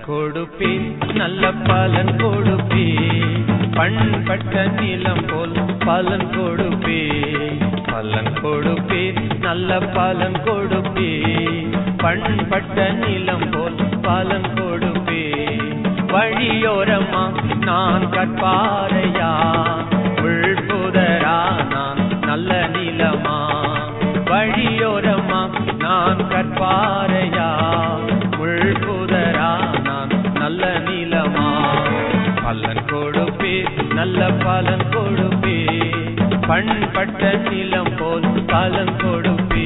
கொடுப்பேன் நல்ல பலன் கொடுப்பேன் பண்பட்ட நிலம் போல் பலன் கொடுப்பேன் பலன் கொடுப்பேன் நல்ல பலன் கொடுப்பேன் பண்பட்ட நிலம் போல் பலன் கொடுப்பேன் வழியோரமா நான் கற்பாரையா உள்புதரா நான் நல்ல நிலமா வழியோரமா நான் கற்பாரையா உள்புதரா நான் நல்ல நிலமா பலன் கொடுப்பே நல்ல பலன் கொடுப்பே பண்பட்ட நிலம் போல் பலன் கொடுப்பே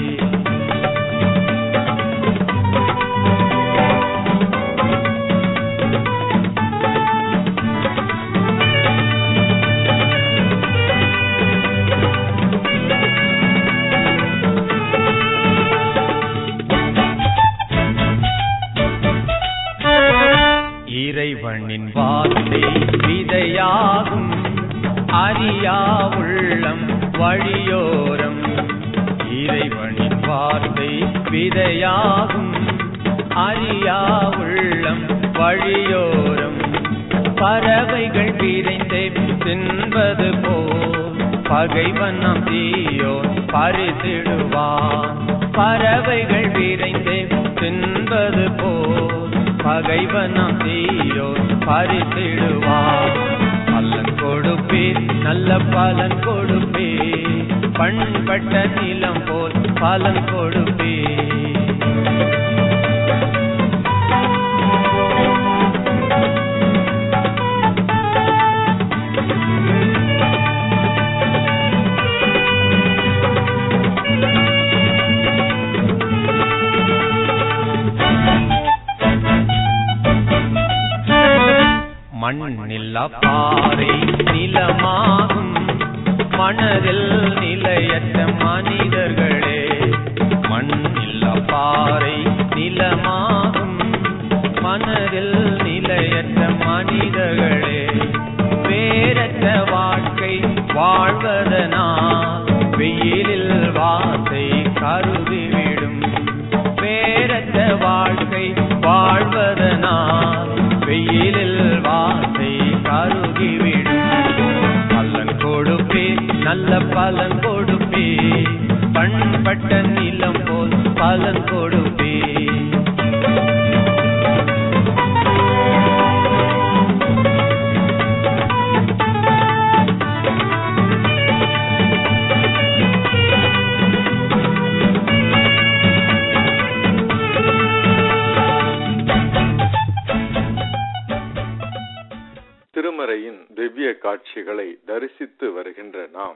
இறைவனின் வார்த்தை விதையாகும் அறியா உள்ளம் வழியோரம் இறைவனின் வார்த்தை விதையாகும் அறியா உள்ளம் வழியோரம் பறவைகள் விரைந்தே தின்பது போல் பகைவன் நம் தீயோ பறித்திடுவான் பறவைகள் விரைந்தே தின்பது போல் பகைவன் நம் தீயோ பறித்திடுவான் பலன் கொடுப்பேன் நல்ல பலன் கொடுப்பேன் பண்பட்ட நிலம் போல் பலன் கொடுப்பேன் மண்ணில்லா பாறை நிலமாகும் மனதில் நிலையற்ற மனிதர்களே மண்ணில்லா பாறை நிலமாகும் மனதில் நிலையற்ற மனிதர்களே வேறற்ற வாழ்க்கை வாழ்வதனால் வெயிலில் வாசை கருதிவிடும் வேறற்ற வாழ்க்கை வாழ்வதனால் வெயிலில் வாசை கருகிவிடும் பலன் கொடுப்பே நல்ல பலன் கொடுப்பே பண்பட்ட நிலம் போல் பலன் கொடுப்பே திருமறையின் திவ்ய காட்சிகளை தரிசித்து வருகின்ற நாம்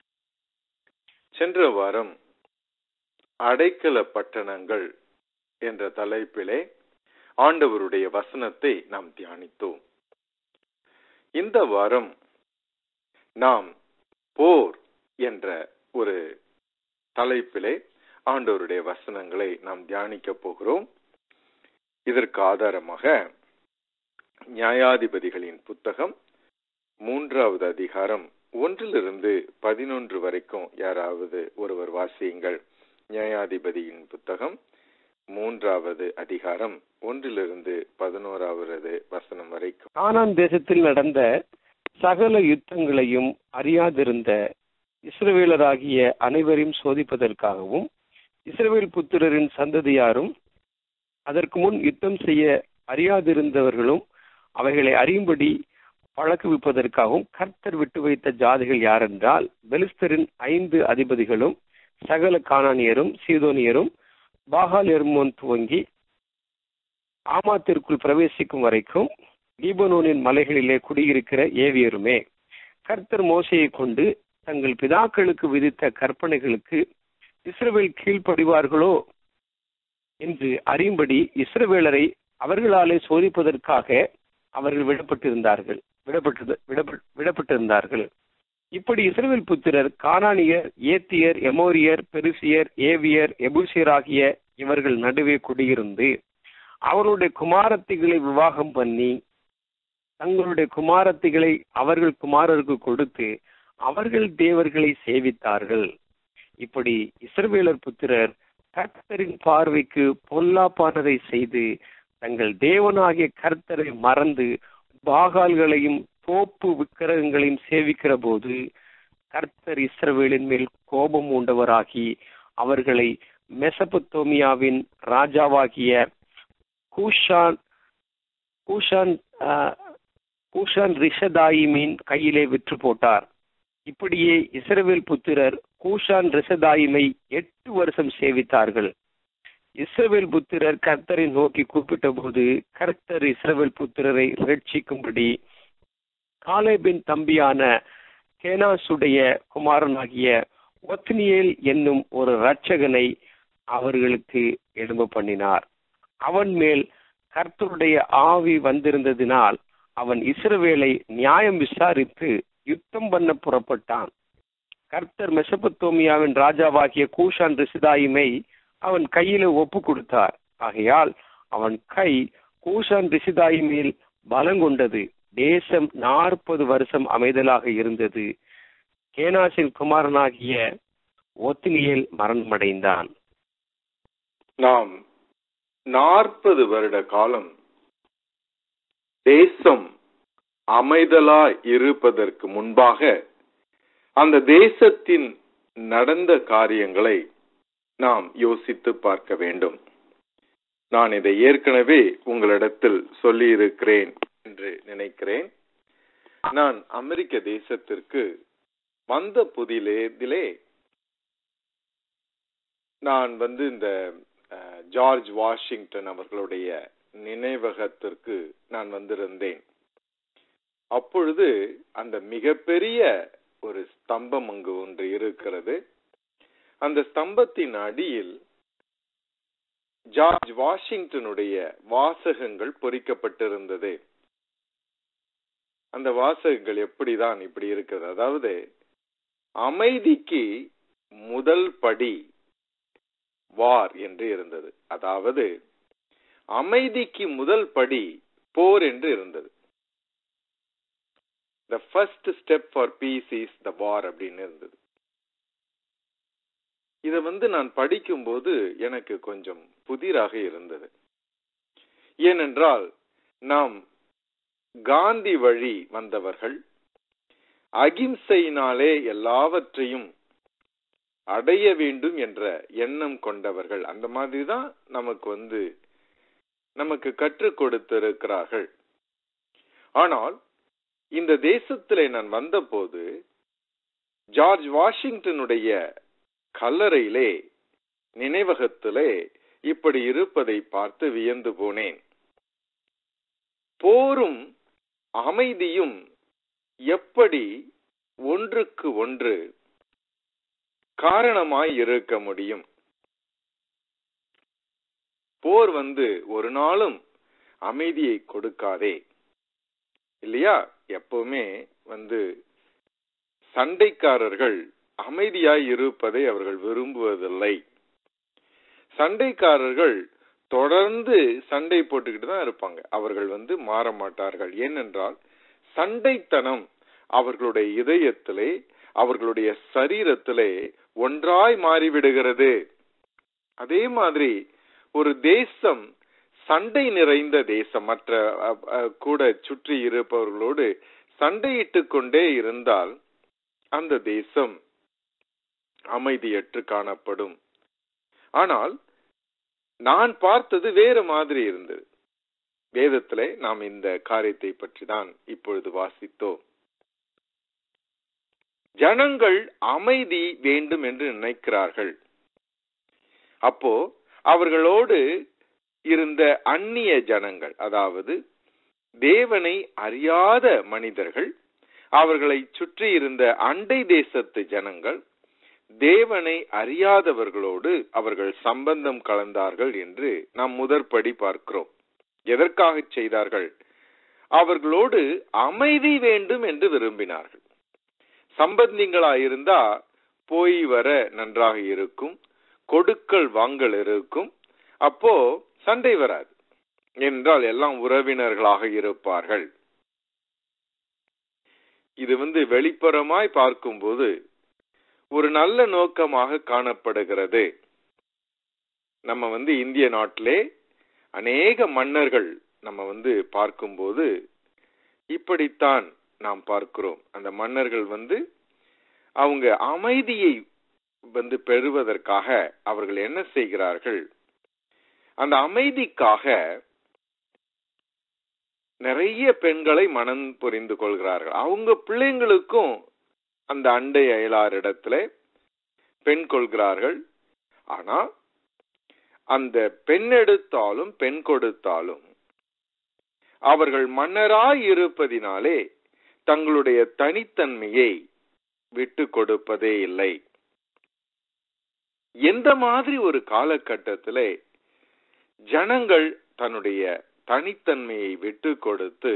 சென்ற வாரம் அடைக்கல பட்டணங்கள் என்ற தலைப்பிலே ஆண்டவருடைய வசனத்தை நாம் தியானித்தோம் இந்த வாரம் நாம் போர் என்ற ஒரு தலைப்பிலே ஆண்டவருடைய வசனங்களை நாம் தியானிக்க போகிறோம் இதற்கு ஆதாரமாக நியாயாதிபதிகளின் புத்தகம் மூன்றாவது அதிகாரம் ஒன்றிலிருந்து பதினொன்று வரைக்கும் யாராவது ஒருவர் வாசியுங்கள் நியாயாதிபதியின் புத்தகம் மூன்றாவது அதிகாரம் ஒன்றிலிருந்து பதினோராவது வசனம் வரைக்கும் கானான் தேசத்தில் நடந்த சகல யுத்தங்களையும் அறியாதிருந்த இஸ்ரவேலராகிய அனைவரையும் சோதிப்பதற்காகவும் இஸ்ரவேல் புத்திரரின் சந்ததியாரும் அதற்கு முன் யுத்தம் செய்ய அறியாதிருந்தவர்களும் அவைகளை அறியும்படி பழக்குவிப்பதற்காகவும் கர்த்தர் விட்டு வைத்த ஜாதிகள் யாரென்றால் பெலிஸ்தரின் ஐந்து அதிபதிகளும் சகல கானானியரும் சீதோனியரும் பாகால் எர்மோன் துவங்கி ஆமாத்திற்குள் பிரவேசிக்கும் வரைக்கும் லீபனோனின் மலைகளிலே குடியிருக்கிற ஏவியருமே கர்த்தர் மோசையை கொண்டு தங்கள் பிதாக்களுக்கு விதித்த கற்பனைகளுக்கு இஸ்ரவேல் கீழ்ப்படிவார்களோ என்று அறியும்படி இஸ்ரவேலரை அவர்களாலே சோதிப்பதற்காக அவர்கள் விடப்பட்டிருந்தார்கள் விடப்பட்டு விடப்ப- விடப்பட்டிருந்தார்கள் இப்படி இஸ்ரவேல் புத்திரர் கானானியர் ஏத்தியர் எமோரியர் பெருசியர் ஏவியர் எபூசியர் ஆகிய இவர்கள் நடுவே குடியிருந்து அவருடைய குமாரத்திகளை விவாகம் பண்ணி தங்களுடைய குமாரத்திகளை அவர்கள் குமாரருக்கு கொடுத்து அவர்கள் தேவர்களை சேவித்தார்கள் இப்படி இஸ்ரவேலர் புத்திரர் கர்த்தரின் பார்வைக்கு பொல்லாப்பானதை செய்து தங்கள் தேவனாகிய கர்த்தரை மறந்து பாகால்களையும் தோப்பு விக்கிரகங்களையும் சேவிக்கிற போது கர்த்தர் இஸ்ரவேலின் மேல் கோபம் உண்டவராகி அவர்களை மெசபத்தோமியாவின் ராஜாவாகிய கூஷான் கூஷான் ஆஹ், கூஷான் ரிஷதாயிமின் கையிலே விற்று போட்டார் இப்படியே இஸ்ரவேல் புத்திரர் கூஷான் ரிஷதாயிமை எட்டு வருஷம் சேவித்தார்கள் இஸ்ரவேல் புத்திரர் கர்த்தரை நோக்கி கூப்பிட்ட போது கர்த்தர் இஸ்ரவேல் புத்திரரை ரட்சிக்கும்படி காலேபின் தம்பியான கேனாசுடைய குமாரனாகிய ஒத்னியேல் என்னும் ஒரு இரட்சகனை அவர்களுக்கு எழும்ப பண்ணினார் அவன் மேல் கர்த்தருடைய ஆவி வந்திருந்ததினால் அவன் இஸ்ரவேலை நியாயம் விசாரித்து யுத்தம் பண்ண புறப்பட்டான் கர்த்தர் மெசபத்தோமியாவின் ராஜாவாகிய கூஷான் ரிசிதாயிமை அவன் கையில ஒப்பு கொடுத்தார் ஆகையால் அவன் கை கூஷான் ரிசிதாயி மேல் பலங்கொண்டது தேசம் நாற்பது வருஷம் அமைதலாக இருந்தது கேனாசின் குமாரனாகிய ஒத்தினியேல் மரணமடைந்தான் நாம் நாற்பது வருட காலம் தேசம் அமைதலா இருப்பதற்கு முன்பாக அந்த தேசத்தின் நடந்த காரியங்களை நாம் யோசித்து பார்க்க வேண்டும் நான் இதை ஏற்கனவே உங்களிடத்தில் சொல்லி இருக்கிறேன் என்று நினைக்கிறேன் நான் அமெரிக்க தேசத்திற்கு வந்த புதிலே நான் வந்து இந்த அஹ், ஜார்ஜ் வாஷிங்டன் அவர்களுடைய நினைவகத்திற்கு நான் வந்திருந்தேன் அப்பொழுது அந்த மிகப்பெரிய ஒரு ஸ்தம்பம் அங்கு ஒன்று இருக்கிறது அந்த ஸ்தம்பத்தின் அடியில் ஜார்ஜ் வாஷிங்டனுடைய வாசகங்கள் பொறிக்கப்பட்டிருந்தது அந்த வாசகங்கள் எப்படிதான் இப்படி இருக்கிறது அதாவது அமைதிக்கு முதல் படி வார் என்று இருந்தது அதாவது அமைதிக்கு முதல் படி போர் என்று இருந்தது the first step for peace is the war அப்படின்னு இருந்தது இத வந்து நான் படிக்கும்போது எனக்கு கொஞ்சம் புதிராக இருந்தது ஏனென்றால் நாம் காந்தி வழி வந்தவர்கள் அகிம்சையினாலே எல்லாவற்றையும் அடைய வேண்டும் என்ற எண்ணம் கொண்டவர்கள் அந்த மாதிரி தான் நமக்கு வந்து நமக்கு கற்றுக் கொடுத்திருக்கிறார்கள் ஆனால் இந்த தேசத்திலே நான் வந்தபோது ஜார்ஜ் வாஷிங்டனுடைய கல்லறையிலே நினைவகத்திலே இப்படி இருப்பதை பார்த்து வியந்து போனேன் போரும் அமைதியும் எப்படி ஒன்றுக்கு ஒன்று காரணமாய் இருக்க முடியும் போர் வந்து ஒரு நாளும் அமைதியை கொடுக்காதே இல்லையா எப்பவுமே வந்து சண்டைக்காரர்கள் அமைதியாய் இருப்பதை அவர்கள் விரும்புவதில்லை சண்டைக்காரர்கள் தொடர்ந்து சண்டை போட்டுக்கிட்டு தான் இருப்பாங்க அவர்கள் வந்து மாற மாட்டார்கள் ஏனென்றால் சண்டைத்தனம் அவர்களுடைய இதயத்திலே அவர்களுடைய சரீரத்திலே ஒன்றாய் மாறிவிடுகிறது அதே மாதிரி ஒரு தேசம் சண்டை நிறைந்த தேசம் மற்ற அ, அ, கூட சுற்றி இருப்பவர்களோடு சண்டையிட்டு கொண்டே இருந்தால் அந்த தேசம் அமைதியற்று காணப்படும் ஆனால் நான் பார்த்தது வேறு மாதிரி இருந்தது வேதத்திலே நாம் இந்த காரியத்தை பற்றி தான் இப்பொழுது வாசித்தோம் ஜனங்கள் அமைதி வேண்டும் என்று நினைக்கிறார்கள் அப்போ அவர்களோடு இருந்த அந்நிய ஜனங்கள் அதாவது தேவனை அறியாத மனிதர்கள் அவர்களை சுற்றி இருந்த அண்டை தேசத்து ஜனங்கள் தேவனை அறியாதவர்களோடு அவர்கள் சம்பந்தம் கலந்தார்கள் என்று நாம் முதற்படி பார்க்கிறோம் எதற்காக செய்தார்கள் அவர்களோடு அமைதி வேண்டும் என்று விரும்பினார்கள் சம்பந்திகளாயிருந்தா போய் வர நன்றாக இருக்கும் கொடுக்கல் வாங்கல் இருக்கும் அப்போ சண்டை வராது என்றால் எல்லாம் உறவினர்களாக இருப்பார்கள் இது வந்து வெளிப்புறமாய் பார்க்கும்போது ஒரு நல்ல நோக்கமாக காணப்படுகிறது நம்ம வந்து இந்திய நாட்டிலே அநேக மன்னர்கள் நம்ம வந்து பார்க்கும்போது இப்படித்தான் நாம் பார்க்கிறோம் அந்த மன்னர்கள் வந்து அவங்க அமைதியை வந்து பெறுவதற்காக அவர்கள் என்ன செய்கிறார்கள் அந்த அமைதிக்காக நிறைய பெண்களை மனம் புரிந்து கொள்கிறார்கள் அவங்க பிள்ளைங்களுக்கும் அந்த அண்டை அயலாரிடத்துல பெண் கொள்கிறார்கள் ஆனா அந்த பெண் எடுத்தாலும் பெண் கொடுத்தாலும் அவர்கள் மன்னராய் இருப்பதினாலே தங்களுடைய தனித்தன்மையை விட்டு கொடுப்பதே இல்லை எந்த மாதிரி ஒரு காலகட்டத்திலே ஜனங்கள் தன்னுடைய தனித்தன்மையை விட்டு கொடுத்து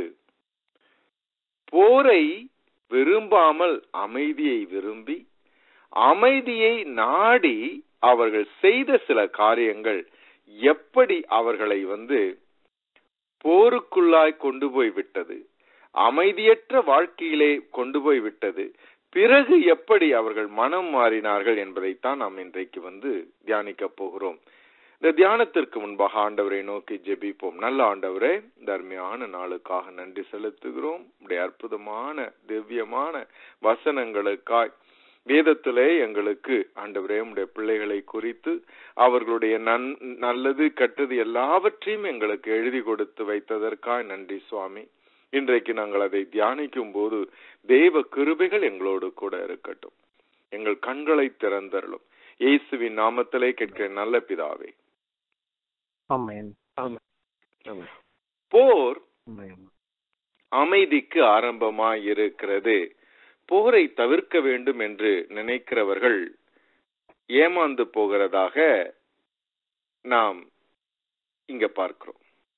போரை விரும்பாமல் அமைதியை விரும்பி அமைதியை நாடி அவர்கள் செய்த சில காரியங்கள் எப்படி அவர்களை வந்து போருக்குள்ளாய் கொண்டு போய் விட்டது அமைதியற்ற வாழ்க்கையிலே கொண்டு போய் விட்டது பிறகு எப்படி அவர்கள் மனம் மாறினார்கள் என்பதைத்தான் நாம் இன்றைக்கு வந்து தியானிக்க போகிறோம் இந்த தியானத்திற்கு முன்பாக ஆண்டவரை நோக்கி ஜெபிப்போம் நல்ல ஆண்டவரே இந்த அருமையான நாளுக்காக நன்றி செலுத்துகிறோம் உடைய அற்புதமான திவ்யமான வசனங்களுக்காய் வேதத்திலே எங்களுக்கு ஆண்டவரே உடைய பிள்ளைகளை குறித்து அவர்களுடைய நன் நல்லது கெட்டது எல்லாவற்றையும் எங்களுக்கு எழுதி கொடுத்து வைத்ததற்காய் நன்றி சுவாமி இன்றைக்கு நாங்கள் அதை தியானிக்கும் போது தெய்வ கிருபைகள் எங்களோடு கூட இருக்கட்டும் எங்கள் கண்களை திறந்தருளும் இயேசுவின் நாமத்திலே கேட்கிற நல்ல பிதாவே ஆமென் ஆமென் ஆமென் போர் ஆமென் அமைதிக்கு ஆரம்பமாய் இருக்கிறது போரை தவிர்க்க வேண்டும் என்று நினைக்கிறவர்கள் ஏமாந்து போகிறதாக நாம் இங்க பார்க்கிறோம்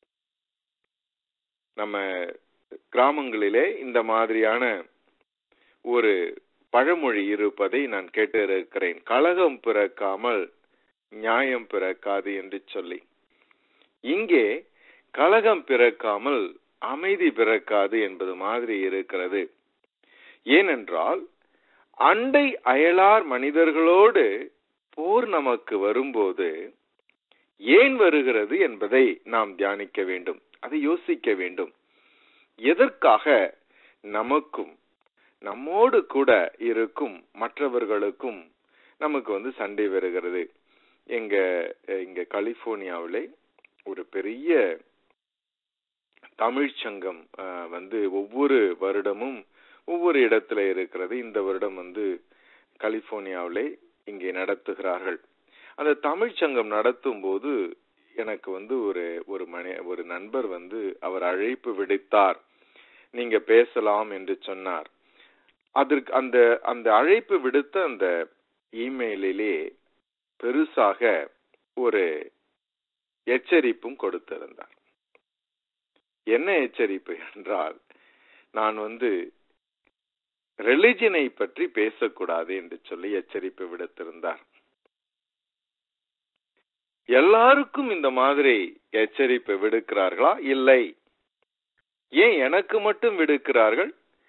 நம்ம கிராமங்களிலே இந்த மாதிரியான ஒரு பழமொழி இருப்பதை நான் கேட்டு இருக்கிறேன் கலகம் பிறக்காமல் நியாயம் பிறக்காது என்று சொல்லி இங்கே கலகம் பிறக்காமல் அமைதி பிறக்காது என்பது மாதிரி இருக்கிறது ஏனென்றால் அண்டை அயலார் மனிதர்களோடு போர் நமக்கு வரும்போது ஏன் வருகிறது என்பதை நாம் தியானிக்க வேண்டும் அதை யோசிக்க வேண்டும் எதற்காக நமக்கும் நம்மோடு கூட இருக்கும் மற்றவர்களுக்கும் நமக்கு வந்து சண்டை வருகிறது எங்க இங்க கலிபோர்னியாவிலே ஒரு பெரிய தமிழ்ச் சங்கம் அஹ், வந்து ஒவ்வொரு வருடமும் ஒவ்வொரு இடத்துல இருக்கிறது இந்த வருடம் வந்து கலிபோர்னியாவிலே இங்கே நடத்துகிறார்கள் அந்த தமிழ்ச் சங்கம் நடத்தும் போது எனக்கு வந்து ஒரு ஒரு மணி ஒரு நண்பர் வந்து அவர் அழைப்பு விடுத்தார் நீங்க பேசலாம் என்று சொன்னார் அதற்கு அந்த அந்த அழைப்பு விடுத்த அந்த இமெயிலிலே பெருசாக ஒரு எச்சரிப்பும் கொடுத்திருந்தார் என்ன எச்சரிப்பு என்றால் நான் வந்து ரிலிஜனை பற்றி பேசக்கூடாது என்று சொல்லி எச்சரிப்பு விடுத்திருந்தார் எல்லாருக்கும் இந்த மாதிரி எச்சரிப்பு விடுக்கிறார்களா இல்லை ஏன் எனக்கு மட்டும் விடுக்கிறார்கள்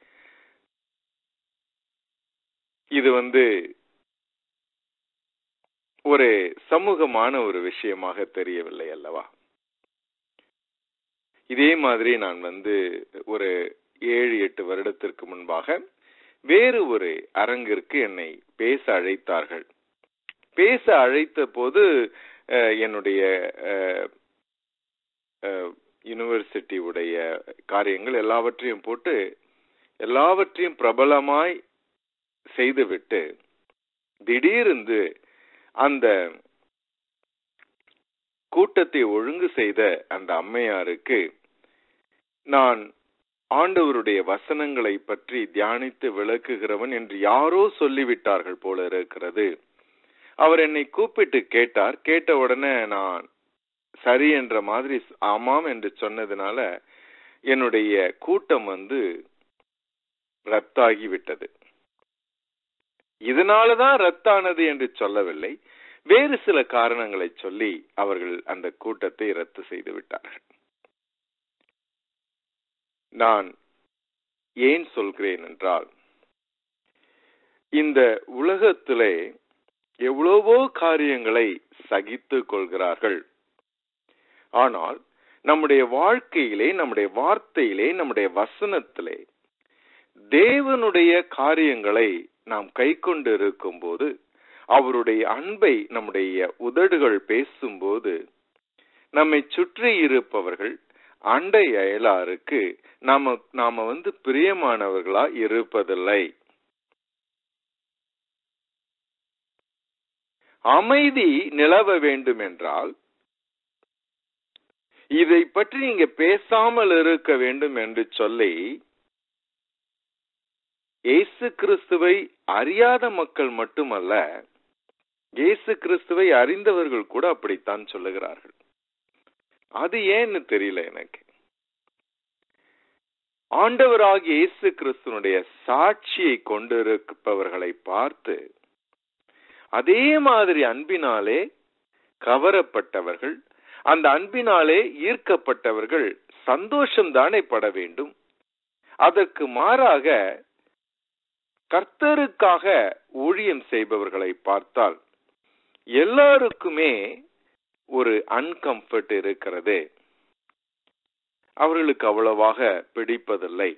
இது வந்து ஒரு சமூகமான ஒரு விஷயமாக தெரியவில்லை அல்லவா இதே மாதிரி நான் வந்து ஒரு ஏழு எட்டு வருடத்திற்கு முன்பாக வேறு ஒரு அரங்கிற்கு என்னை பேச அழைத்தார்கள் பேச அழைத்த போது அஹ், என்னுடைய அஹ், அஹ், யூனிவர்சிட்டி உடைய காரியங்கள் எல்லாவற்றையும் போட்டு எல்லாவற்றையும் பிரபலமாய் செய்துவிட்டு திடீரென்று அந்த கூட்டத்தை ஒழுங்கு செய்த அந்த அம்மையாருக்கு நான் ஆண்டவருடைய வசனங்களை பற்றி தியானித்து விளக்குகிறவன் என்று யாரோ சொல்லிவிட்டார்கள் போல இருக்கிறது அவர் என்னை கூப்பிட்டு கேட்டார் கேட்ட உடனே நான் சரி என்ற மாதிரி ஆமாம் என்று சொன்னதுனால என்னுடைய கூட்டம் வந்து ரத்தாகி விட்டது இதனாலதான் ரத்தானது என்று சொல்லவில்லை வேறு சில காரணங்களை சொல்லி அவர்கள் அந்த கூட்டத்தை ரத்து செய்து விட்டார்கள் நான் ஏன் சொல்கிறேன் என்றால் இந்த உலகத்திலே எவ்வளவோ காரியங்களை சகித்துக் கொள்கிறார்கள் ஆனால் நம்முடைய வாழ்க்கையிலே நம்முடைய வார்த்தையிலே நம்முடைய வசனத்திலே தேவனுடைய காரியங்களை நாம் கை கொண்டு இருக்கும்போது அவருடைய அன்பை நம்முடைய உதடுகள் பேசும்போது நம்மை சுற்றி இருப்பவர்கள் அண்டை அயலாருக்கு நாம நாம வந்து பிரியமானவர்களா இருப்பதில்லை அமைதி நிலவ வேண்டும் என்றால் இதை பற்றி நீங்க பேசாமல் இருக்க வேண்டும் என்று சொல்லி இயேசு கிறிஸ்துவை அறியாத மக்கள் மட்டுமல்ல இயேசு கிறிஸ்துவை அறிந்தவர்கள் கூட அப்படித்தான் சொல்லுகிறார்கள் அது ஏன்னு தெரியல எனக்கு ஆண்டவராகிய இயேசு கிறிஸ்துனுடைய சாட்சியை கொண்டிருப்பவர்களை பார்த்து அதே மாதிரி அன்பினாலே கவரப்பட்டவர்கள் அந்த அன்பினாலே ஈர்க்கப்பட்டவர்கள் சந்தோஷம் தானே பட வேண்டும் அதற்கு மாறாக கர்த்தருக்காக ஊழியம் செய்பவர்களை பார்த்தால் எல்லாருக்குமே ஒரு அன்கம்ஃபர்ட் இருக்கிறது அவர்களுக்கு அவ்வளவாக பிடிப்பதில்லை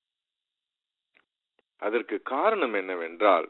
அதற்கு காரணம் என்னவென்றால்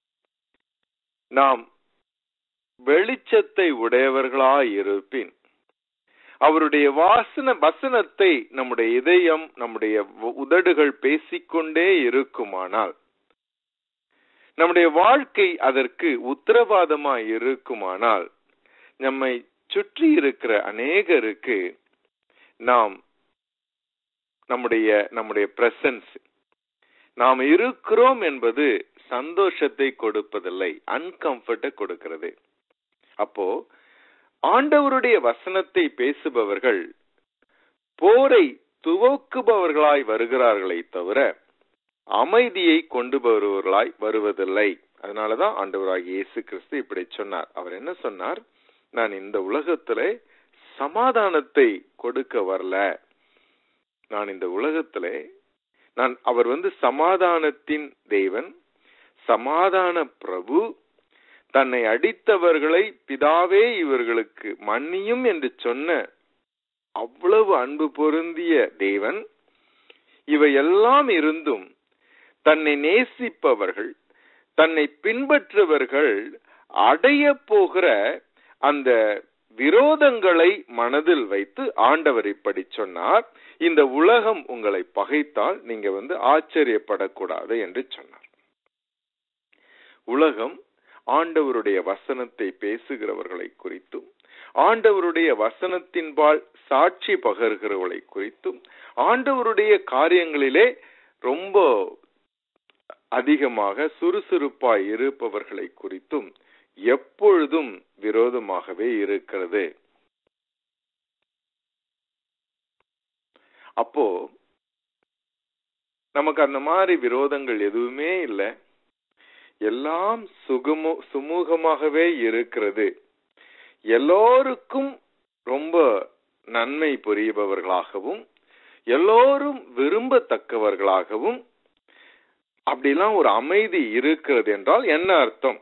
நாம் வெளிச்சத்தை உடையவர்களாய் இருப்பின் அவருடைய வாசன வசனத்தை நம்முடைய இதயம் நம்முடைய உதடுகள் பேசிக்கொண்டே இருக்குமானால் நம்முடைய வாழ்க்கை அதற்கு உத்தரவாதமாய் இருக்குமானால் நம்மை சுற்றி இருக்கிற அநேகருக்கு நாம் நம்முடைய நம்முடைய பிரசன்ஸ் நாம் இருக்கிறோம் என்பது சந்தோஷத்தை கொடுப்பதில்லை அன்கம்ஃபர்ட்டை கொடுக்கிறது அப்போ ஆண்டவருடைய வசனத்தை பேசுபவர்கள் போரை துவக்குபவர்களாய் வருகிறார்களே தவிர அமைதியை கொண்டு வருபவர்களாய் வருவதில்லை அதனாலதான் ஆண்டவராகிய இயேசு கிறிஸ்து இப்படி சொன்னார் அவர் என்ன சொன்னார் நான் இந்த உலகத்திலே சமாதானத்தை கொடுக்க வரல நான் இந்த உலகத்திலே நான் அவர் வந்து சமாதானத்தின் தேவன் சமாதான பிரபு தன்னை அடித்தவர்களை பிதாவே இவர்களுக்கு மன்னியும் என்று சொன்ன அவ்வளவு அன்பு பொருந்திய தேவன் இவையெல்லாம் இருந்தும் தன்னை நேசிப்பவர்கள் தன்னை பின்பற்றுவர்கள் அடைய போகிற அந்த விரோதங்களை மனதில் வைத்து ஆண்டவர் இப்படி சொன்னார் இந்த உலகம் உங்களை பகைத்தால் நீங்க வந்து ஆச்சரியப்படக்கூடாது என்று சொன்னார் உலகம் ஆண்டவருடைய வசனத்தை பேசுகிறவர்களை குறித்தும் ஆண்டவருடைய வசனத்தின்பால் சாட்சி பகர்கிறவர்களை குறித்தும் ஆண்டவருடைய காரியங்களிலே ரொம்ப அதிகமாக சுறுசுறுப்பாய் இருப்பவர்களை குறித்தும் எப்பொழுதும் விரோதமாகவே இருக்கிறது அப்போ நமக்கு அந்த மாதிரி விரோதங்கள் எதுவுமே இல்லை எல்லாம் சுகமோ சுமூகமாகவே இருக்கிறது எல்லோருக்கும் ரொம்ப நன்மை புரிபவர்களாகவும் எல்லோரும் விரும்பத்தக்கவர்களாகவும் அப்படிலாம் ஒரு அமைதி இருக்கிறது என்றால் என்ன அர்த்தம்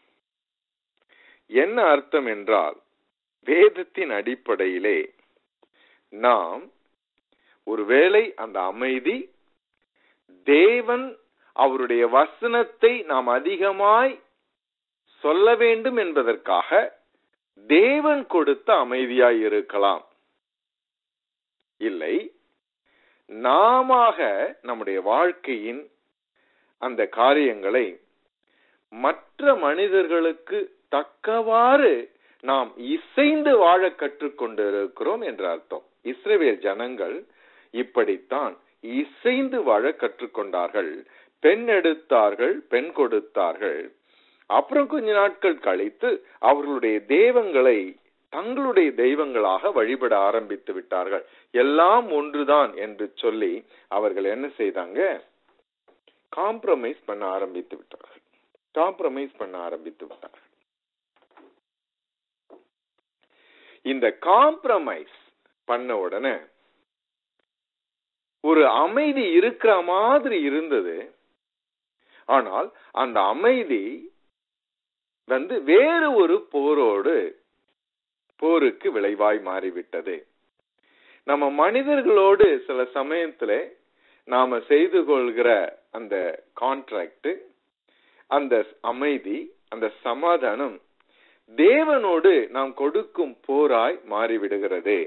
என்ன அர்த்தம் என்றால் வேதத்தின் அடிப்படையிலே நாம் ஒருவேளை அந்த அமைதி தேவன் அவருடைய வசனத்தை நாம் அதிகமாய் சொல்ல வேண்டும் என்பதற்காக தேவன் கொடுத்த அமைதியாய் இருக்கலாம் இல்லை நாம நம்முடைய வாழ்க்கையின் அந்த காரியங்களை மற்ற மனிதர்களுக்கு தக்கவாறு நாம் இசைந்து வாழ கற்றுக்கொண்டு இருக்கிறோம் என்ற அர்த்தம் இஸ்ரேல் ஜனங்கள் இப்படித்தான் இசைந்து வாழ கற்றுக்கொண்டார்கள் பெண் எடுத்தார்கள் பெண் கொடுத்தார்கள் அப்புறம் கொஞ்ச நாட்கள் கழித்து அவர்களுடைய தெய்வங்களை தங்களுடைய தெய்வங்களாக வழிபட ஆரம்பித்து விட்டார்கள் எல்லாம் ஒன்றுதான் என்று சொல்லி அவர்கள் என்ன செய்தாங்க காம்ப்ரமைஸ் பண்ண ஆரம்பித்து விட்டார்கள் காம்ப்ரமைஸ் பண்ண ஆரம்பித்து விட்டார்கள் இந்த காம்ப்ரமைஸ் பண்ண உடனே ஒரு அமைதி இருக்கிற மாதிரி இருந்தது ஆனால் அந்த அமைதி வந்து வேறு ஒரு போரோடு போருக்கு விளைவாய் மாறிவிட்டது நம்ம மனிதர்களோடு சில சமயத்துல நாம செய்து கொள்கிற அந்த கான்ட்ராக்ட் அந்த அமைதி அந்த சமாதானம் தேவனோடு நாம் கொடுக்கும் போராய் மாறிவிடுகிறது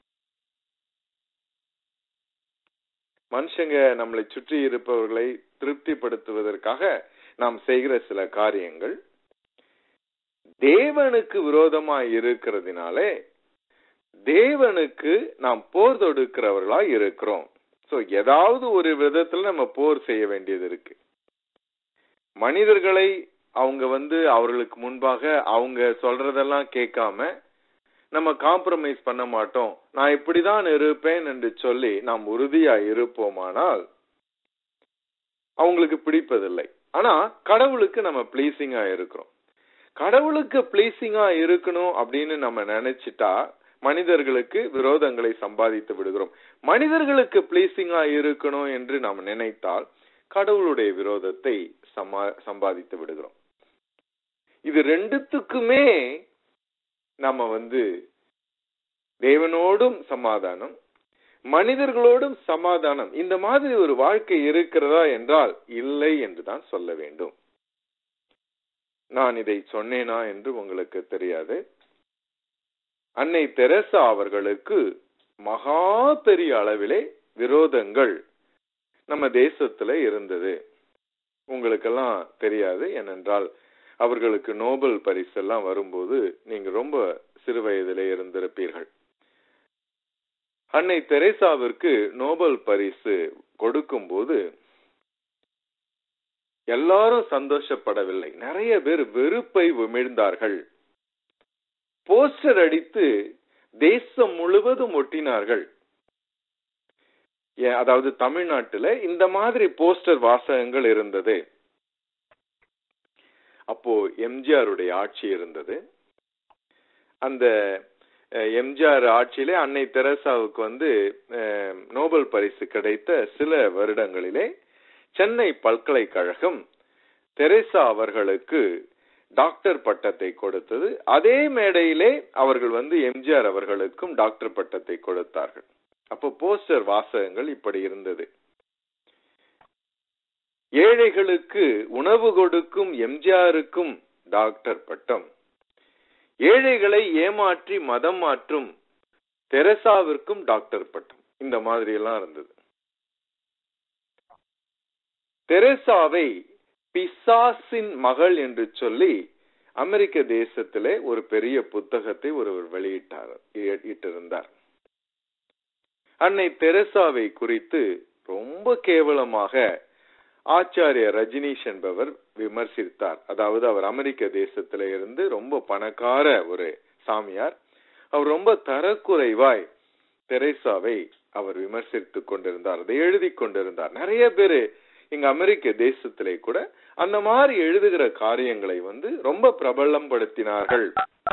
மனுஷங்க நம்மளை சுற்றி இருப்பவர்களை திருப்திப்படுத்துவதற்காக நாம் செய்கிற சில காரியங்கள் தேவனுக்கு விரோதமாய் இருக்கிறதுனாலே தேவனுக்கு நாம் போர் தொடுக்கிறவர்களாய் இருக்கிறோம் சோ ஏதாவது ஒரு விதத்துல நம்ம போர் செய்ய வேண்டியது இருக்கு மனிதர்களை அவங்க வந்து அவர்களுக்கு முன்பாக அவங்க சொல்றதெல்லாம் கேட்காம நம்ம காம்ப்ரமைஸ் பண்ண மாட்டோம் நான் இப்படிதான் இருப்பேன் என்று சொல்லி நாம் உறுதியா இருப்போமானால் அவங்களுக்கு பிடிப்பதில்லை ஆனா கடவுளுக்கு நம்ம ப்ளீசிங்கா இருக்கிறோம் கடவுளுக்கு ப்ளீசிங்கா இருக்கணும் அப்படின்னு நம்ம நினைச்சிட்டா மனிதர்களுக்கு விரோதங்களை சம்பாதித்து விடுகிறோம் மனிதர்களுக்கு ப்ளீசிங்கா இருக்கணும் என்று நாம் நினைத்தால் கடவுளுடைய விரோதத்தை சமா சம்பாதித்து விடுகிறோம் இது ரெண்டுத்துக்குமே நம்ம வந்து தேவனோடும் சமாதானம் மனிதர்களோடும் சமாதானம் இந்த மாதிரி ஒரு வாழ்க்கை இருக்கிறதா என்றால் இல்லை என்றுதான் சொல்ல வேண்டும் நான் இதை சொன்னேனா என்று உங்களுக்கு தெரியாது அன்னை தெரசா அவர்களுக்கு மகா பெரிய அளவிலே விரோதங்கள் நம்ம தேசத்துல இருந்தது உங்களுக்கெல்லாம் தெரியாது ஏனென்றால் அவர்களுக்கு நோபல் பரிசு எல்லாம் வரும்போது நீங்க ரொம்ப சிறு வயதிலே இருந்திருப்பீர்கள் அன்னை தெரேசாவிற்கு நோபல் பரிசு கொடுக்கும்போது எல்லாரும் சந்தோஷப்படவில்லை நிறைய பேர் வெறுப்பை உமிழ்ந்தார்கள் போஸ்டர் அடித்து தேசம் முழுவதும் ஒட்டினார்கள் ஏ- அதாவது தமிழ்நாட்டுல இந்த மாதிரி போஸ்டர் வாசகங்கள் இருந்தது அப்போ எம்ஜிஆருடைய ஆட்சி இருந்தது அந்த அஹ், எம்ஜிஆர் ஆட்சியிலே அன்னை தெரசாவுக்கு வந்து அஹ், நோபல் பரிசு கிடைத்த சில வருடங்களிலே சென்னை பல்கலைக்கழகம் தெரேசா அவர்களுக்கு டாக்டர் பட்டத்தை கொடுத்தது அதே மேடையிலே அவர்கள் வந்து எம்ஜிஆர் அவர்களுக்கும் டாக்டர் பட்டத்தை கொடுத்தார்கள் அப்போ போஸ்டர் வாசகங்கள் இப்படி இருந்தது ஏழைகளுக்கு உணவு கொடுக்கும் எம்ஜிஆருக்கும் டாக்டர் பட்டம் ஏழைகளை ஏமாற்றி மதம் மாற்றும் தெரசாவிற்கும் டாக்டர் பட்டம் இந்த மாதிரி எல்லாம் இருந்தது தெரசாவை பிசாசின் மகள் என்று சொல்லி அமெரிக்க தேசத்திலே ஒரு பெரிய புத்தகத்தை ஒருவர் வெளியிட்டார் இ- இட்டிருந்தார் அன்னை தெரசாவை குறித்து ரொம்ப கேவலமாக ஆச்சாரிய ரஜினீஷ் என்பவர் விமர்சித்தார் அதாவது அவர் அமெரிக்க தேசத்தில இருந்து ரொம்ப பணக்கார ஒரு சாமியார் அவர் ரொம்ப தரக்குறைவாய் தெரேசாவை அவர் விமர்சித்துக் கொண்டிருந்தார் அதை எழுதி கொண்டிருந்தார் நிறைய பேரு இங்க அமெரிக்க தேசத்திலே கூட அந்த மாதிரி எழுதுகிற காரியங்களை வந்து ரொம்ப பிரபலம் படுத்தினார்கள்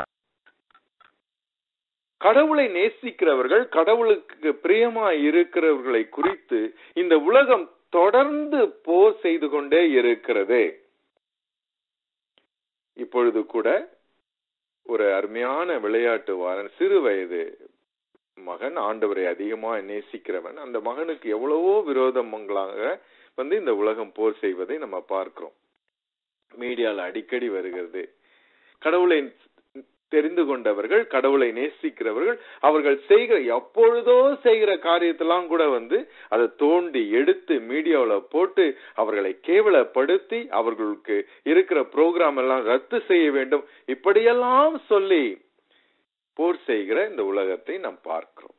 கடவுளை நேசிக்கிறவர்கள் கடவுளுக்கு பிரியமா இருக்கிறவர்களை குறித்து இந்த உலகம் தொடர்ந்து போர் செய்து கொண்டே இருக்கிறது இப்பொழுது கூட ஒரு அருமையான விளையாட்டு வாரன் சிறு வயது மகன் ஆண்டவரை அதிகமா நேசிக்கிறவன் அந்த மகனுக்கு எவ்வளவோ விரோதங்களாக வந்து இந்த உலகம் போர் செய்வதை நம்ம பார்க்கிறோம் மீடியால அடிக்கடி வருகிறது கடவுளை தெரிந்து கொண்டவர்கள் கடவுளை நேசிக்கிறவர்கள் அவர்கள் செய்கிற எப்பொழுதோ செய்கிற காரியத்தெல்லாம் கூட வந்து அதை தோண்டி எடுத்து மீடியாவுல போட்டு அவர்களை கேவலப்படுத்தி அவர்களுக்கு இருக்கிற ப்ரோக்ராம் எல்லாம் ரத்து செய்ய வேண்டும் இப்படியெல்லாம் சொல்லி போர் செய்கிற இந்த உலகத்தை நாம் பார்க்கிறோம்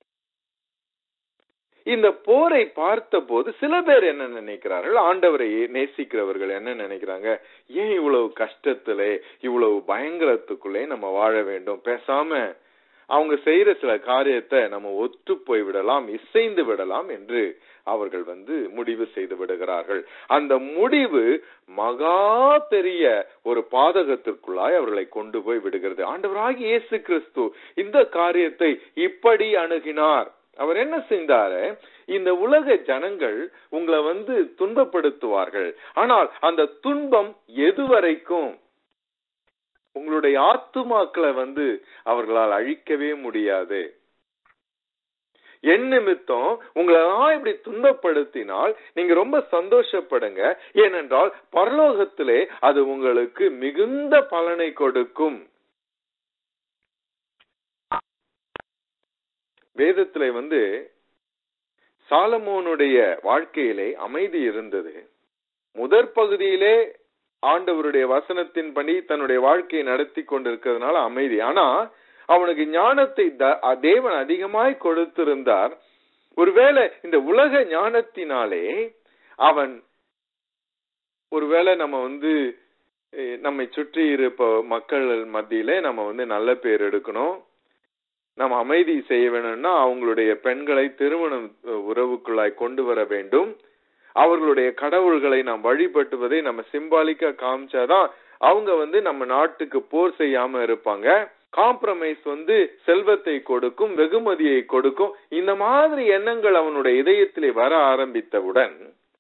இந்த போரை பார்த்த போது சில பேர் என்ன நினைக்கிறார்கள் ஆண்டவரை நேசிக்கிறவர்கள் என்ன நினைக்கிறாங்க ஏன் இவ்வளவு கஷ்டத்திலே இவ்வளவு பயங்கரத்துக்குள்ளே நம்ம வாழ வேண்டும் பேசாம அவங்க செய்யற சில காரியத்தை நம்ம ஒத்து போய் விடலாம் இசைந்து விடலாம் என்று அவர்கள் வந்து முடிவு செய்து விடுகிறார்கள் அந்த முடிவு மகா பெரிய ஒரு பாதகத்திற்குள்ளாய் அவர்களை கொண்டு போய் விடுகிறது ஆண்டவராகி இயேசு கிறிஸ்து இந்த காரியத்தை இப்படி அணுகினார் அவர் என்ன செய்தாரு இந்த உலக ஜனங்கள் உங்களை வந்து துன்பப்படுத்துவார்கள் ஆனால் அந்த துன்பம் எதுவரைக்கும் உங்களுடைய ஆத்துமாக்களை வந்து அவர்களால் அழிக்கவே முடியாது என் நிமித்தம் உங்களெல்லாம் இப்படி துன்பப்படுத்தினால் நீங்க ரொம்ப சந்தோஷப்படுங்க ஏனென்றால் பரலோகத்திலே அது உங்களுக்கு மிகுந்த பலனை கொடுக்கும் வேதத்திலே வந்து சாலமோனுடைய வாழ்க்கையிலே அமைதி இருந்தது முதற் பகுதியிலே ஆண்டவருடைய வசனத்தின்படி தன்னுடைய வாழ்க்கையை நடத்தி கொண்டிருக்கிறதுனால அமைதி ஆனா அவனுக்கு ஞானத்தை த- அ- தேவன் அதிகமாய் கொடுத்திருந்தார் ஒருவேளை இந்த உலக ஞானத்தினாலே அவன் ஒருவேளை நம்ம வந்து அஹ், நம்மை சுற்றி இருப்ப மக்கள் மத்தியிலே நம்ம வந்து நல்ல பேர் எடுக்கணும் நம்ம அமைதி செய்ய வேணும்னா அவங்களுடைய பெண்களை திருமணம் அஹ், உறவுக்குள்ளாய் கொண்டு வர வேண்டும் அவர்களுடைய கடவுள்களை நாம் வழிபட்டுவதை நம்ம சிம்பாலிக்கா காமிச்சாதான் அவங்க வந்து நம்ம நாட்டுக்கு போர் செய்யாம இருப்பாங்க காம்ப்ரமைஸ் வந்து செல்வத்தை கொடுக்கும் வெகுமதியை கொடுக்கும் இந்த மாதிரி எண்ணங்கள் அவனுடைய இதயத்திலே வர ஆரம்பித்தவுடன்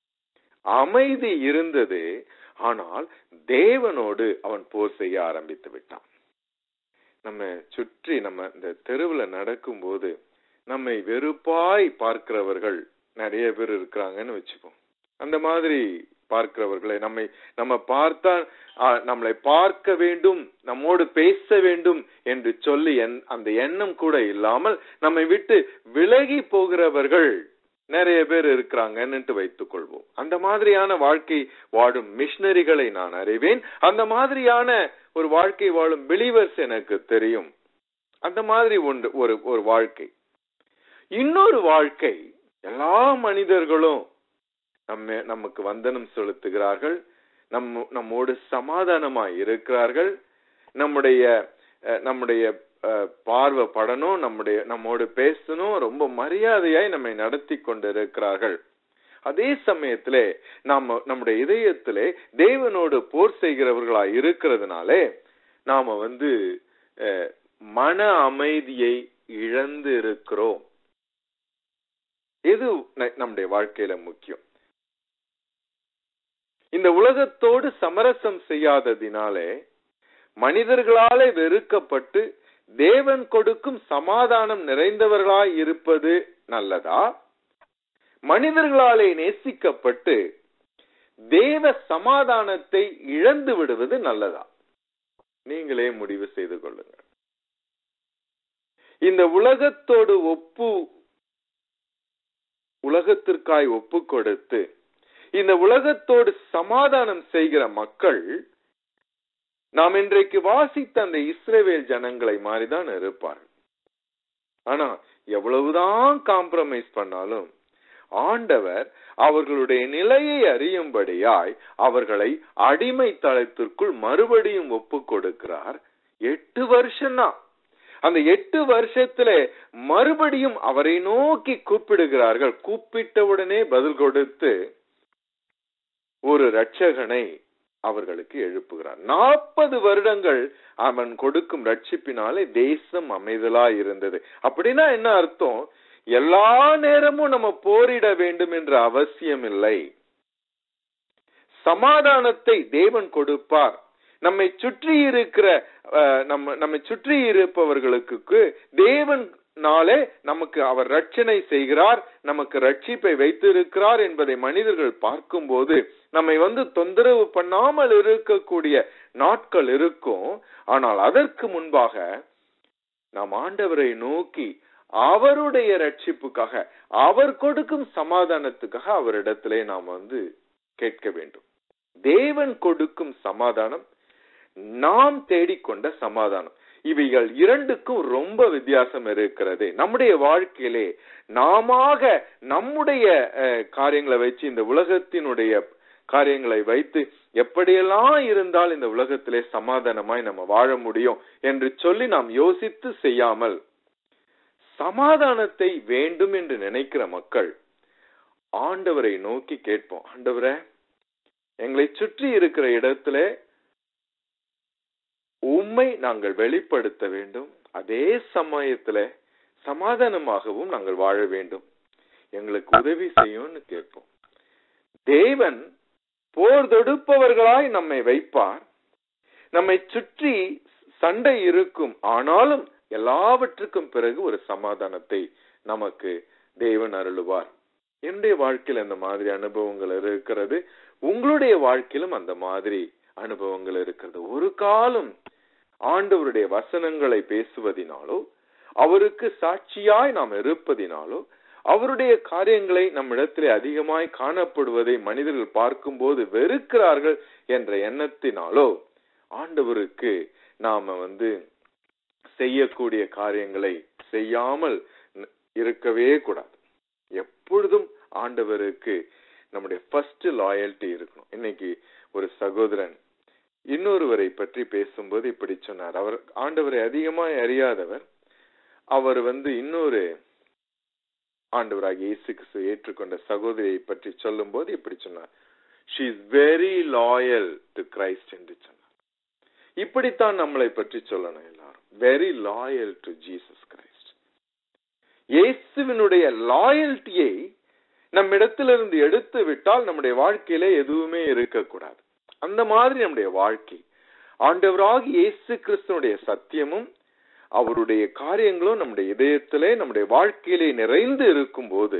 அமைதி இருந்தது ஆனால் தேவனோடு அவன் போர் செய்ய ஆரம்பித்து விட்டான் நம்ம சுற்றி நம்ம இந்த தெருவுல நடக்கும்போது நம்மை வெறுப்பாய் பார்க்கிறவர்கள் நிறைய பேர் இருக்கிறாங்கன்னு வச்சுப்போம் அந்த மாதிரி பார்க்கிறவர்களை நம்மை நம்ம பார்த்தா ஆ, நம்மளை பார்க்க வேண்டும் நம்மோடு பேச வேண்டும் என்று சொல்லி என்- அந்த எண்ணம் கூட இல்லாமல் நம்மை விட்டு விலகி போகிறவர்கள் நிறைய பேர் இருக்கிறாங்கன்னு வைத்துக் கொள்வோம் அந்த மாதிரியான வாழ்க்கை வாழும் மிஷனரிகளை நான் அறிவேன் அந்த மாதிரியான ஒரு வாழ்க்கை வாழும் பிலீவர்ஸ் எனக்கு தெரியும் அந்த மாதிரி ஒன்று ஒரு ஒரு வாழ்க்கை இன்னொரு வாழ்க்கை எல்லா மனிதர்களும் நம்ம நமக்கு வந்தனம் செலுத்துகிறார்கள் நம்ம நம்மோடு சமாதானமாய் இருக்கிறார்கள் நம்முடைய அஹ், நம்முடைய அஹ், பார்வை படணும் நம்முடைய நம்மோடு பேசணும் ரொம்ப மரியாதையாய் நம்மை நடத்தி கொண்டு இருக்கிறார்கள் அதே சமயத்திலே நாம நம்முடைய இதயத்திலே தேவனோடு போர் செய்கிறவர்களாய் இருக்கிறதுனாலே நாம வந்து அஹ், மன அமைதியை இழந்து இருக்கிறோம் இது ந- நம்முடைய வாழ்க்கையில முக்கியம் இந்த உலகத்தோடு சமரசம் செய்யாததினாலே மனிதர்களாலே வெறுக்கப்பட்டு தேவன் கொடுக்கும் சமாதானம் நிறைந்தவர்களாய் இருப்பது நல்லதா மனிதர்களாலே நேசிக்கப்பட்டு தேவ சமாதானத்தை இழந்து விடுவது நல்லதா நீங்களே முடிவு செய்து கொள்ளுங்கள் இந்த உலகத்தோடு ஒப்பு உலகத்திற்காய் ஒப்பு கொடுத்து இந்த உலகத்தோடு சமாதானம் செய்கிற மக்கள் நாம் இன்றைக்கு வாசித்த அந்த இஸ்ரவேல் ஜனங்களை மாதிரிதான் இருப்பார்கள் ஆனா எவ்வளவுதான் காம்ப்ரமைஸ் பண்ணாலும் ஆண்டவர் அவர்களுடைய நிலையை அறியும்படியாய் அவர்களை அடிமை தளத்திற்குள் மறுபடியும் ஒப்பு கொடுக்கிறார் எட்டு வருஷம்தான் அந்த எட்டு வருஷத்துல மறுபடியும் அவரை நோக்கி கூப்பிடுகிறார்கள் கூப்பிட்டவுடனே பதில் கொடுத்து ஒரு ரட்சகனை அவர்களுக்கு எழுப்புகிறார் நாற்பது வருடங்கள் அவன் கொடுக்கும் ரட்சிப்பினாலே தேசம் அமைதலா இருந்தது அப்படின்னா என்ன அர்த்தம் எல்லா நேரமும் நம்ம போரிட வேண்டும் என்ற அவசியம் இல்லை சமாதானத்தை தேவன் கொடுப்பார் நம்மை சுற்றி இருக்கிற அஹ், நம்ம நம்மை சுற்றி இருப்பவர்களுக்கு தேவன் நாளே நமக்கு அவர் ரட்சணை செய்கிறார் நமக்கு ரட்சிப்பை வைத்திருக்கிறார் என்பதை மனிதர்கள் பார்க்கும்போது நம்மை வந்து தொந்தரவு பண்ணாமல் இருக்கக்கூடிய நாட்கள் இருக்கும் ஆனால் அதற்கு முன்பாக நாம் ஆண்டவரை நோக்கி அவருடைய ரட்சிப்புக்காக அவர் கொடுக்கும் சமாதானத்துக்காக அவரிடத்திலே நாம் வந்து கேட்க வேண்டும் தேவன் கொடுக்கும் சமாதானம் நாம் தேடிக்கொண்ட சமாதானம் இவைகள் இரண்டுக்கும் ரொம்ப வித்தியாசம் இருக்கிறது நம்முடைய வாழ்க்கையிலே நாமாக நம்முடைய அஹ், காரியங்களை வச்சு இந்த உலகத்தினுடைய காரியங்களை வைத்து எப்படியெல்லாம் இருந்தால் இந்த உலகத்திலே சமாதானமாய் நம்ம வாழ முடியும் என்று சொல்லி நாம் யோசித்து செய்யாமல் சமாதானத்தை வேண்டும் என்று நினைக்கிற மக்கள் ஆண்டவரை நோக்கி கேட்போம் ஆண்டவரே எங்களை சுற்றி இருக்கிற இடத்துல உம்மை நாங்கள் வெளிப்படுத்த வேண்டும் அதே சமயத்துல சமாதானமாகவும் நாங்கள் வாழ வேண்டும் எங்களுக்கு உதவி செய்யும்னு கேட்போம் தேவன் போர் தொடுப்பவர்களாய் நம்மை வைப்பார் நம்மை சுற்றி சண்டை இருக்கும் ஆனாலும் எல்லாவற்றுக்கும் பிறகு ஒரு சமாதானத்தை நமக்கு தேவன் அருளுவார் என்னுடைய வாழ்க்கையில் அந்த மாதிரி அனுபவங்கள் இருக்கிறது உங்களுடைய வாழ்க்கையிலும் அந்த மாதிரி அனுபவங்கள் இருக்கிறது ஒரு காலம் ஆண்டவருடைய வசனங்களை பேசுவதினாலோ அவருக்கு சாட்சியாய் நாம் இருப்பதினாலோ அவருடைய காரியங்களை நம்மிடத்திலே அதிகமாய் காணப்படுவதை மனிதர்கள் பார்க்கும்போது வெறுக்கிறார்கள் என்ற எண்ணத்தினாலோ ஆண்டவருக்கு நாம வந்து செய்யக்கூடிய காரியங்களை செய்யாமல் ந- இருக்கவே கூடாது எப்பொழுதும் ஆண்டவருக்கு நம்முடைய ஃபர்ஸ்ட் லாயல்ட்டி இருக்கணும் இன்னைக்கு ஒரு சகோதரன் இன்னொருவரை பற்றி பேசும்போது இப்படி சொன்னார் அவர் ஆண்டவரை அதிகமாய் அறியாதவர் அவர் வந்து இன்னொரு ஆண்டவராகிய இயேசு கிறிஸ்து ஏற்றுக்கொண்ட சகோதரியை பற்றி சொல்லும்போது இப்படி சொன்னார் she is very loyal to Christ என்று சொன்னார் இப்படித்தான் நம்மளை பற்றி சொல்லணும் எல்லாரும் very loyal to Jesus Christ இயேசுவினுடைய லாயல்ட்டியை நம்மிடத்திலிருந்து எடுத்து விட்டால் நம்முடைய வாழ்க்கையில எதுவுமே இருக்கக்கூடாது அந்த மாதிரி நம்முடைய வாழ்க்கை ஆண்டவராகி இயேசு கிறிஸ்துனுடைய சத்தியமும் அவருடைய காரியங்களும் நம்முடைய இதயத்திலே நம்முடைய வாழ்க்கையிலே நிறைந்து இருக்கும்போது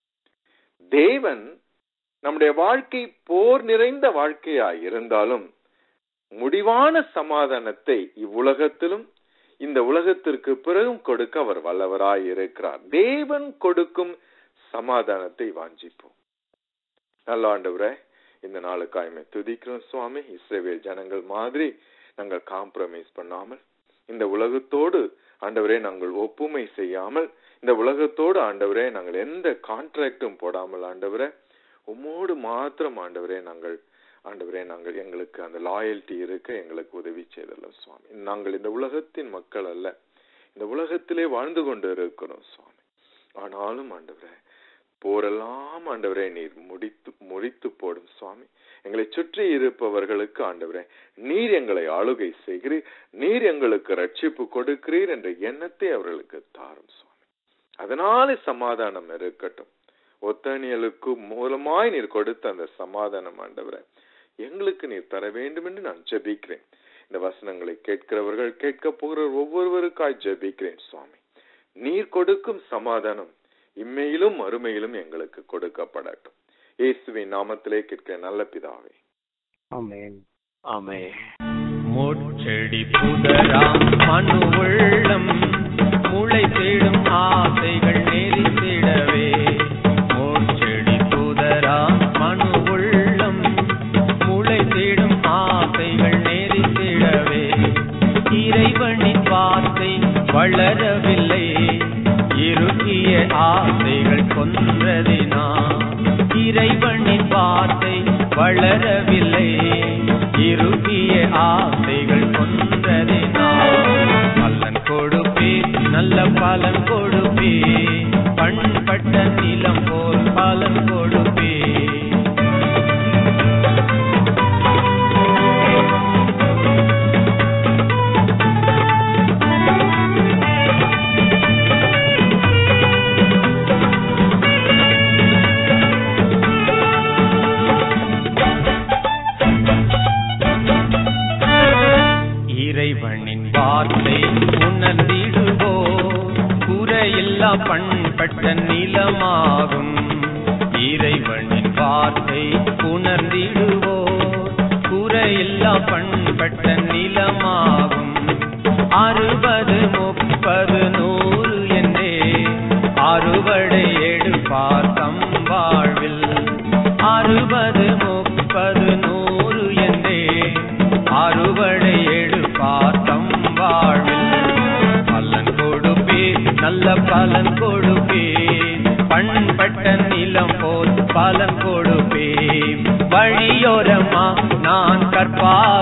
தேவன் நம்முடைய வாழ்க்கை போர் நிறைந்த வாழ்க்கையாய் இருந்தாலும் முடிவான சமாதானத்தை இவ்வுலகத்திலும் இந்த உலகத்திற்கு பிறகும் கொடுக்க அவர் வல்லவராய் இருக்கிறார் தேவன் கொடுக்கும் சமாதானத்தை வாஞ்சிப்போம் நல்ல ஆண்டவரே இந்த நாளுக்காய்மை துதிக்கிறோம் சுவாமி இஸ்ரேவேல் ஜனங்கள் மாதிரி நாங்கள் காம்ப்ரமைஸ் பண்ணாமல் இந்த உலகத்தோடு ஆண்டவரே நாங்கள் ஒப்புமை செய்யாமல் இந்த உலகத்தோடு ஆண்டவரே நாங்கள் எந்த கான்ட்ராக்டும் போடாமல் ஆண்டவரே உம்மோடு மாத்திரம் ஆண்டவரே நாங்கள் ஆண்டவரே நாங்கள் எங்களுக்கு அந்த லாயல்ட்டி இருக்க எங்களுக்கு உதவி செய்தல்ல சுவாமி நாங்கள் இந்த உலகத்தின் மக்கள் அல்ல இந்த உலகத்திலே வாழ்ந்து கொண்டு இருக்கிறோம் சுவாமி ஆனாலும் ஆண்டவரே போரெல்லாம் ஆண்டவரே நீர் முடித்து முடித்து போடும் சுவாமி எங்களை சுற்றி இருப்பவர்களுக்கு ஆண்டவரே நீர் எங்களை ஆளுகை செய்கிறீர் நீர் எங்களுக்கு ரட்சிப்பு கொடுக்கிறீர் என்ற எண்ணத்தை அவர்களுக்கு தாரும் சுவாமி அதனால சமாதானம் இருக்கட்டும் ஒத்தனியலுக்கு மூலமாய் நீர் கொடுத்த அந்த சமாதானம் ஆண்டவரே எங்களுக்கு நீர் தர வேண்டும் என்று நான் ஜெபிக்கிறேன் இந்த வசனங்களை கேட்கிறவர்கள் கேட்க போகிற ஒவ்வொருவருக்காய் ஜெபிக்கிறேன் சுவாமி நீர் கொடுக்கும் சமாதானம் இம்மையிலும் மறுமையிலும் எங்களுக்கு கொடுக்கப்படட்டும் இயேசுவின் நாமத்திலே கேட்கிற நல்ல பிதாவே ஆமென் ஆமே முட்செடி புதராம் மனு உள்ளம் முளை தேடும் ஆசைகள் நெறித்திடவே முட்செடி புதராம் மனு உள்ளம் முளை தேடும் ஆசைகள் நெறித்திடவே இறைவனின் வார்த்தை வளரவில்லை இறுகிய ஆசைகள் கொன்றதினா இறைவனின் வார்த்தை வளரவில்லை இறுகிய ஆசைகள் கொன்றதினா பலன் கொடுப்பே நல்ல பலன் கொடுப்பே பண்பட்ட நிலம் போல் பலன் கொடுப்பே இறைவனின் வார்த்தை உணர்ந்திடுவோ குறையில்லா பண்பட்ட நிலமாகும் இறைவனின் வார்த்தை உணர்ந்திடுவோ குறையில்லா பண்பட்ட நிலமாகும் அறுபது முப்பது நூறு என்றே அறுவடை எடுப்பார் தம் வாழ்வில் அறுபது முப்பது நூறு என்றே அறுவடை எடுப்பார் தம் வாழ்வில் பலன் கொடுப்பே நல்ல பலன் கொடுப்பே பண்பட்ட நிலம் போல் பலன் கொடுப்பே வழியோரமா நான் கற்பார்